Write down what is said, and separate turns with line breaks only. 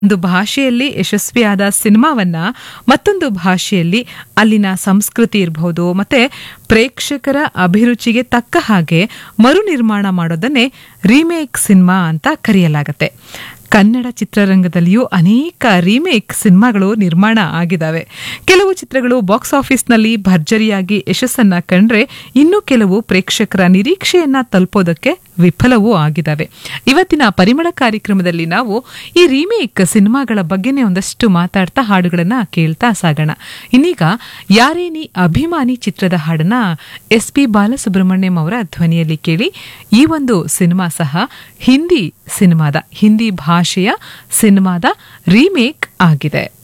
ಒಂದು ಭಾಷೆಯಲ್ಲಿ ಯಶಸ್ವಿಯಾದ ಸಿನಿಮಾವನ್ನ ಮತ್ತೊಂದು ಭಾಷೆಯಲ್ಲಿ ಅಲ್ಲಿನ ಸಂಸ್ಕೃತಿ ಇರಬಹುದು ಮತ್ತೆ ಪ್ರೇಕ್ಷಕರ ಅಭಿರುಚಿಗೆ ತಕ್ಕ ಹಾಗೆ ಮರು ನಿರ್ಮಾಣ ಮಾಡೋದನ್ನೇ ರೀಮೇಕ್ ಸಿನಿಮಾ ಅಂತ ಕರೆಯಲಾಗತ್ತೆ ಕನ್ನಡ ಚಿತ್ರರಂಗದಲ್ಲಿಯೂ ಅನೇಕ ರೀಮೇಕ್ ಸಿನಿಮಾಗಳು ನಿರ್ಮಾಣ ಆಗಿದ್ದಾವೆ ಕೆಲವು ಚಿತ್ರಗಳು ಬಾಕ್ಸ್ ಆಫೀಸ್ನಲ್ಲಿ ಭರ್ಜರಿಯಾಗಿ ಯಶಸ್ಸನ್ನ ಕಂಡ್ರೆ ಇನ್ನು ಕೆಲವು ಪ್ರೇಕ್ಷಕರ ನಿರೀಕ್ಷೆಯನ್ನ ತಲುಪೋದಕ್ಕೆ ವಿಫಲವೂ ಆಗಿದ್ದಾವೆ ಇವತ್ತಿನ ಪರಿಮಳ ಕಾರ್ಯಕ್ರಮದಲ್ಲಿ ನಾವು ಈ ರೀಮೇಕ್ ಸಿನಿಮಾಗಳ ಬಗ್ಗೆನೇ ಒಂದಷ್ಟು ಮಾತಾಡ್ತಾ ಹಾಡುಗಳನ್ನ ಕೇಳ್ತಾ ಸಾಗೋಣ ಇನ್ನೀಗ ಯಾರೇ ನೀ ಅಭಿಮಾನಿ ಚಿತ್ರದ ಹಾಡನ್ನ ಎಸ್ ಪಿ ಬಾಲಸುಬ್ರಹ್ಮಣ್ಯಂ ಅವರ ಧ್ವನಿಯಲ್ಲಿ ಕೇಳಿ ಈ ಒಂದು ಸಿನಿಮಾ ಸಹ ಹಿಂದಿ ಸಿನಿಮಾದ ಹಿಂದಿ ಭಾಷೆಯ ಸಿನಿಮಾದ ರೀಮೇಕ್ ಆಗಿದೆ